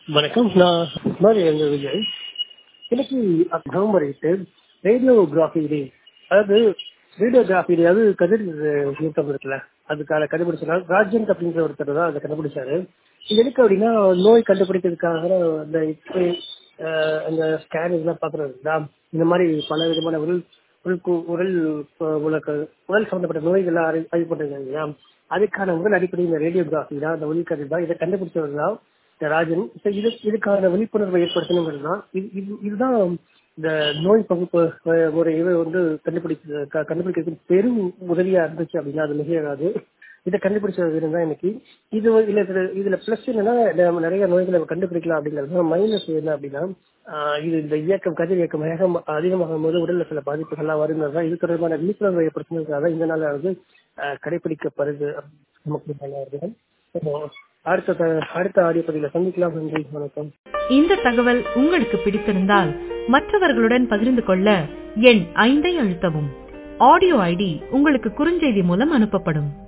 வணக்கம் நான் மாதிரி இருந்த விஜய் இன்னைக்கு நவம்பர் எட்டு ரேடியோகிராஃபி டே அதாவது ரேடியோகிராஃபி டே அதாவது கதிர் இயக்கம் இருக்குல்ல அதுக்கான கண்டுபிடிச்சாரு ராஜன் அப்படின்ற ஒருத்தர் தான் அதை கண்டுபிடிச்சாரு இது எதுக்கு அப்படின்னா நோய் கண்டுபிடிக்கிறதுக்காக அந்த இப்போ அந்த ஸ்கேன் இதெல்லாம் பார்க்குறதுங்களா இந்த மாதிரி பல விதமான உடல் உடல் கு- உடல் அஹ், உலக உடல் சம்பந்தப்பட்ட நோய்கள்லாம் அறி அறிவு பண்ணுறாங்க இல்லையா அதுக்கான முதல் அடிப்படை இந்த ரேடியோகிராஃபி தான் அந்த ஒளிக்கதிர் தான் இதை கண்டுபிடிச்சவர் தான் இந்த ராஜன் இப்ப இது இதுக்கான விழிப்புணர்வை ஏற்படுத்தணுங்கிறது தான் இது இது இதுதான் இந்த நோய் பகுப்பு அஹ், ஒரு இவை வந்து கண்டுபிடிக்க க- கண்டுபிடிக்கிறதுக்கு பெரும் உதவியா இருந்துச்சு அப்படின்னா அது மிகையாகாது இதை கண்டுபிடிச்ச வீரன் தான் இன்னைக்கு இது வந்து- இதுல இதுல இதுல பிளஸ் என்னன்னா நம்ம நிறைய நோய்களை கண்டுபிடிக்கலாம் அப்படிங்கிறது மைனஸ் என்ன அப்படின்னா ஆஹ் இது இந்த இயக்கம் கதிர் இயக்கம் வேகம் அதிகமாகும் போது உடல்ல சில பாதிப்புகள்லாம் வருங்கிறது தான் இது தொடர்பான விழிப்புணர்வை ஏற்படுத்தினதுக்காக தான் இந்த நாள் வந்து ஆஹ் கடைபிடிக்கப்படுது நமக்கு நல்லா இருக்குது அப்போ அடுத்த த- அடுத்த ஆடியோ பதிவில் சந்திக்கலாம் நன்றி வணக்கம் இந்த தகவல் உங்களுக்கு பிடித்திருந்தால் மற்றவர்களுடன் பகிர்ந்து கொள்ள எண் ஐந்தை அழுத்தவும் ஆடியோ ஐடி உங்களுக்கு குறுஞ்செய்தி மூலம் அனுப்பப்படும்